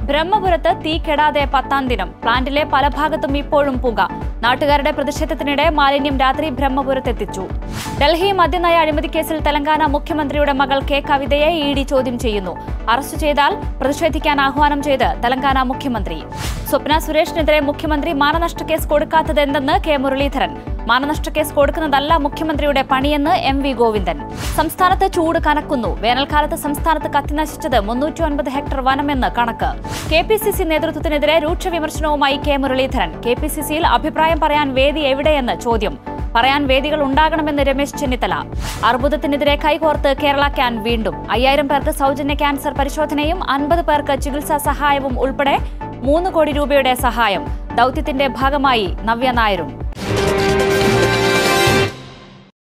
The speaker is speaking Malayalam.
ബ്രഹ്മപുരത്ത് തീ കെടാതെ പത്താം ദിനം പ്ലാന്റിലെ പല ഭാഗത്തും ഇപ്പോഴും പുക നാട്ടുകാരുടെ പ്രതിഷേധത്തിനിടെ മാലിന്യം രാത്രി ബ്രഹ്മപുരത്തെത്തിച്ചു ഡൽഹി മദ്യനയ അഴിമതി കേസിൽ തെലങ്കാന മുഖ്യമന്ത്രിയുടെ മകൾ കെ കവിതയെ ഇ ഡി ചോദ്യം ചെയ്യുന്നു അറസ്റ്റ് ചെയ്താൽ പ്രതിഷേധിക്കാൻ ആഹ്വാനം ചെയ്ത് തെലങ്കാന മുഖ്യമന്ത്രി സ്വപ്ന സുരേഷിനെതിരെ മുഖ്യമന്ത്രി മാനനഷ്ട കേസ് കൊടുക്കാത്തത് എന്തെന്ന് കെ മുരളീധരൻ മാനനഷ്ട കേസ് കൊടുക്കുന്നതല്ല മുഖ്യമന്ത്രിയുടെ പണിയെന്ന് എം വി ഗോവിന്ദൻ സംസ്ഥാനത്ത് ചൂട് കനക്കുന്നു വേനൽക്കാലത്ത് സംസ്ഥാനത്ത് കത്തിനശിച്ചത് മുന്നൂറ്റി ഒൻപത് ഹെക്ടർ വനമെന്ന് കണക്ക് കെ പി സി സി നേതൃത്വത്തിനെതിരെ രൂക്ഷ വിമർശനവുമായി K Muraleedharan K P C സിയിൽ അഭിപ്രായം പറയാൻ വേദി എവിടെയെന്ന് ചോദ്യം പറയാൻ വേദികൾ ഉണ്ടാകണമെന്ന് രമേശ് ചെന്നിത്തല അർബുദത്തിനെതിരെ കൈകോർത്ത് കേരള ക്യാൻ വീണ്ടും അയ്യായിരം പേർക്ക് സൗജന്യ ക്യാൻസർ പരിശോധനയും അൻപത് പേർക്ക് ചികിത്സാ സഹായവും ഉൾപ്പെടെ മൂന്ന് കോടി രൂപയുടെ സഹായം ദൌത്യത്തിന്റെ ഭാഗമായി നവ്യ നായരും